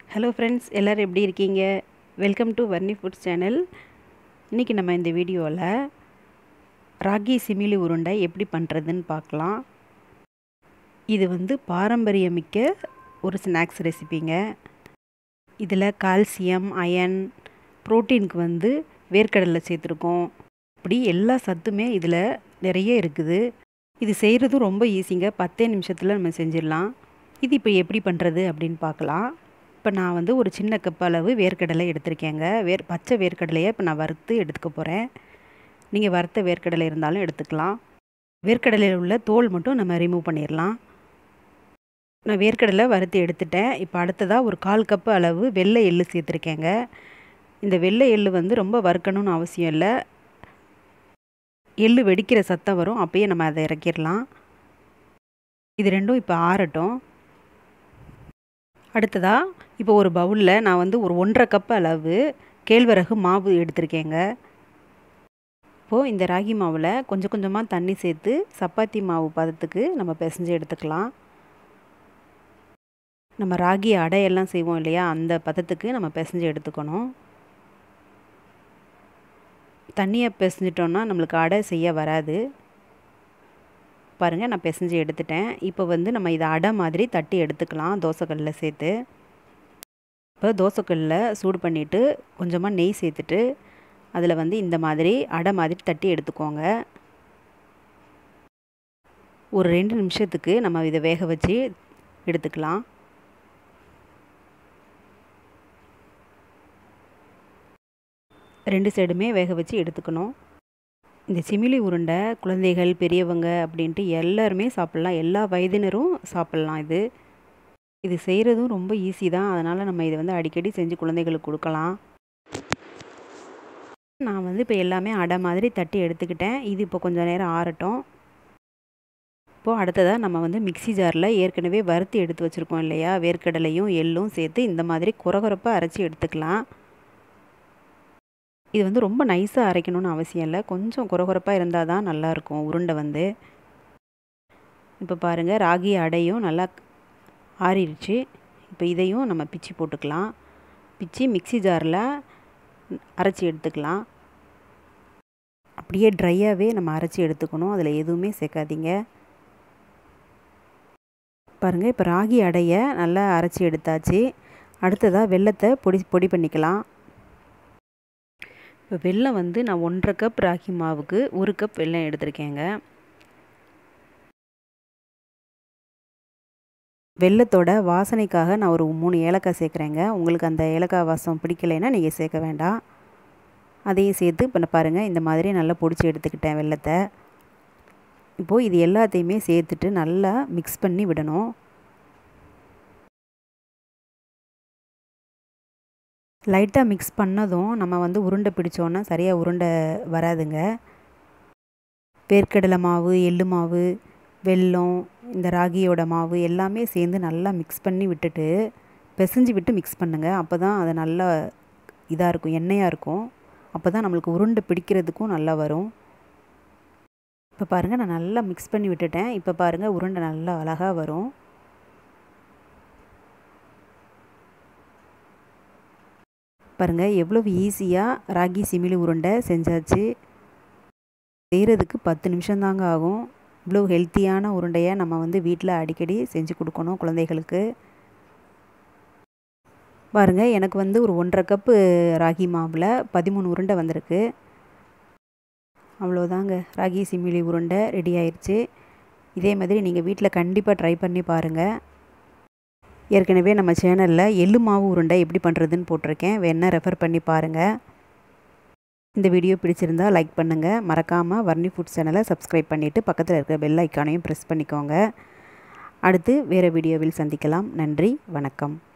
hello friends எல்லோரும் எப்படி இருக்கீங்க welcome to Varni foods channel இன்றைக்கி நம்ம இந்த வீடியோவில் ராகி சிமிலி உருண்டை எப்படி பண்ணுறதுன்னு பார்க்கலாம் இது வந்து பாரம்பரியமிக்க ஒரு ஸ்நாக்ஸ் ரெசிபிங்க இதில் கால்சியம் அயன் புரோட்டீனுக்கு வந்து வேர்க்கடலை சேர்த்துருக்கோம் இப்படி எல்லா சத்துமே இதில் நிறைய இருக்குது இது செய்கிறதும் ரொம்ப ஈஸிங்க பத்தே நிமிஷத்தில் நம்ம செஞ்சிடலாம் இது இப்போ எப்படி பண்ணுறது அப்படின்னு பார்க்கலாம் இப்போ நான் வந்து ஒரு சின்ன கப் அளவு வேர்க்கடலை எடுத்திருக்கேங்க வேர் பச்சை வேர்க்கடலையை இப்போ நான் வறுத்து எடுத்துக்க போகிறேன் நீங்கள் வறுத்த வேர்க்கடலை இருந்தாலும் எடுத்துக்கலாம் வேர்க்கடலையில் உள்ள தோல் மட்டும் நம்ம ரிமூவ் பண்ணிடலாம் நான் வேர்க்கடலை வறுத்து எடுத்துட்டேன் இப்போ அடுத்ததாக ஒரு கால் கப்பு அளவு வெள்ளை எள்ளு சேர்த்துருக்கேங்க இந்த வெள்ளை எள்ளு வந்து ரொம்ப வறுக்கணும்னு அவசியம் இல்லை எள்ளு வெடிக்கிற சத்தம் வரும் அப்பயே நம்ம அதை இறக்கிடலாம் இது ரெண்டும் இப்போ ஆறட்டும் அடுத்ததாக இப்போ ஒரு பவுலில் நான் வந்து ஒரு ஒன்றரை கப் அளவு கேழ்வரகு மாவு எடுத்திருக்கேங்க இப்போது இந்த ராகி மாவில் கொஞ்சம் கொஞ்சமாக தண்ணி சேர்த்து சப்பாத்தி மாவு பதத்துக்கு நம்ம பிசைஞ்சு எடுத்துக்கலாம் நம்ம ராகி அடையெல்லாம் செய்வோம் இல்லையா அந்த பதத்துக்கு நம்ம பிசைஞ்சு எடுத்துக்கணும் தண்ணியை பிசைஞ்சிட்டோன்னா நம்மளுக்கு அடை செய்ய வராது பாருங்கள் நான் பிசைஞ்சு எடுத்துட்டேன் இப்போ வந்து நம்ம இதை அடை மாதிரி தட்டி எடுத்துக்கலாம் தோசைக்கல்லில் சேர்த்து இப்போ தோசைக்கல்லில் சூடு பண்ணிவிட்டு கொஞ்சமாக நெய் சேர்த்துட்டு அதில் வந்து இந்த மாதிரி அடை மாதிரி தட்டி எடுத்துக்கோங்க ஒரு ரெண்டு நிமிஷத்துக்கு நம்ம இதை வேக வச்சு எடுத்துக்கலாம் ரெண்டு சைடுமே வேக வச்சு எடுத்துக்கணும் இந்த சிமிலி உருண்டை குழந்தைகள் பெரியவங்க அப்படின்ட்டு எல்லாருமே சாப்பிட்லாம் எல்லா வயதினரும் சாப்பிட்லாம் இது இது செய்கிறதும் ரொம்ப ஈஸி தான் அதனால் நம்ம இதை வந்து அடிக்கடி செஞ்சு குழந்தைகளுக்கு கொடுக்கலாம் நான் வந்து இப்போ எல்லாமே அடை மாதிரி தட்டி எடுத்துக்கிட்டேன் இது இப்போ கொஞ்சம் நேரம் ஆறட்டும் இப்போது அடுத்ததாக நம்ம வந்து மிக்சி ஜாரில் ஏற்கனவே வறுத்து எடுத்து வச்சுருக்கோம் இல்லையா வேர்க்கடலையும் எள்ளும் சேர்த்து இந்த மாதிரி குறகுறப்பாக அரைச்சி எடுத்துக்கலாம் இது வந்து ரொம்ப நைஸாக அரைக்கணும்னு அவசியம் இல்லை கொஞ்சம் குறகுறப்பாக இருந்தால் தான் நல்லாயிருக்கும் உருண்டை வந்து இப்போ பாருங்கள் ராகி அடையும் நல்லா ஆறிடுச்சு இப்போ இதையும் நம்ம பிச்சு போட்டுக்கலாம் பிச்சு மிக்சி ஜாரில் அரைச்சி எடுத்துக்கலாம் அப்படியே ட்ரையாகவே நம்ம அரைச்சி எடுத்துக்கணும் அதில் எதுவுமே சேர்க்காதீங்க பாருங்கள் இப்போ ராகி அடையை நல்லா அரைச்சி எடுத்தாச்சு அடுத்ததாக வெள்ளத்தை பொடி பொடி பண்ணிக்கலாம் இப்போ வெல்லம் வந்து நான் ஒன்றரை கப் ராகி மாவுக்கு ஒரு கப் வெல்லம் எடுத்திருக்கேங்க வெள்ளத்தோட வாசனைக்காக நான் ஒரு மூணு ஏலக்காய் சேர்க்குறேங்க உங்களுக்கு அந்த ஏலக்காய் வாசம் பிடிக்கலைன்னா நீங்கள் சேர்க்க வேண்டாம் அதையும் சேர்த்து இப்போ பாருங்கள் இந்த மாதிரி நல்லா பொடிச்சு எடுத்துக்கிட்டேன் வெள்ளத்தை இப்போது இது எல்லாத்தையுமே சேர்த்துட்டு நல்லா மிக்ஸ் பண்ணி விடணும் லைட்டாக மிக்ஸ் பண்ணதும் நம்ம வந்து உருண்டை பிடிச்சோன்னா சரியாக உருண்டை வராதுங்க வேர்க்கடலை மாவு எள்ளு மாவு வெல்லம் இந்த ராகியோட மாவு எல்லாமே சேர்ந்து நல்லா மிக்ஸ் பண்ணி விட்டுட்டு பிசைஞ்சு விட்டு மிக்ஸ் பண்ணுங்கள் அப்போ தான் அது நல்லா இதாக இருக்கும் எண்ணெயாக இருக்கும் அப்போ தான் நம்மளுக்கு உருண்டை பிடிக்கிறதுக்கும் நல்லா வரும் இப்போ பாருங்கள் நான் நல்லா மிக்ஸ் பண்ணி விட்டுட்டேன் இப்போ பாருங்கள் உருண்டை நல்லா அழகாக வரும் பாருங்கள் எவ்வளோ ஈஸியாக ராகி சிமிலி உருண்டை செஞ்சாச்சு செய்கிறதுக்கு பத்து நிமிஷம்தாங்க ஆகும் இவ்வளோ ஹெல்த்தியான உருண்டையை நம்ம வந்து வீட்டில் அடிக்கடி செஞ்சு கொடுக்கணும் குழந்தைகளுக்கு பாருங்கள் எனக்கு வந்து ஒரு ஒன்றரை கப்பு ராகி மாவில் பதிமூணு உருண்டை வந்திருக்கு அவ்வளோதாங்க ராகி சிமிலி உருண்டை ரெடி ஆயிடுச்சு இதே மாதிரி நீங்கள் வீட்டில் கண்டிப்பாக ட்ரை பண்ணி பாருங்கள் ஏற்கனவே நம்ம சேனலில் எள்ளு மாவு உருண்டை எப்படி பண்ணுறதுன்னு போட்டிருக்கேன் வேணால் ரெஃபர் பண்ணி பாருங்கள் இந்த வீடியோ பிடிச்சிருந்தா லைக் பண்ணுங்கள் மறக்காமல் வர்ணி ஃபுட் சேனலை சப்ஸ்கிரைப் பண்ணிவிட்டு பக்கத்தில் இருக்கிற பெல் ஐக்கானையும் ப்ரெஸ் பண்ணிக்கோங்க அடுத்து வேறு வீடியோவில் சந்திக்கலாம் நன்றி வணக்கம்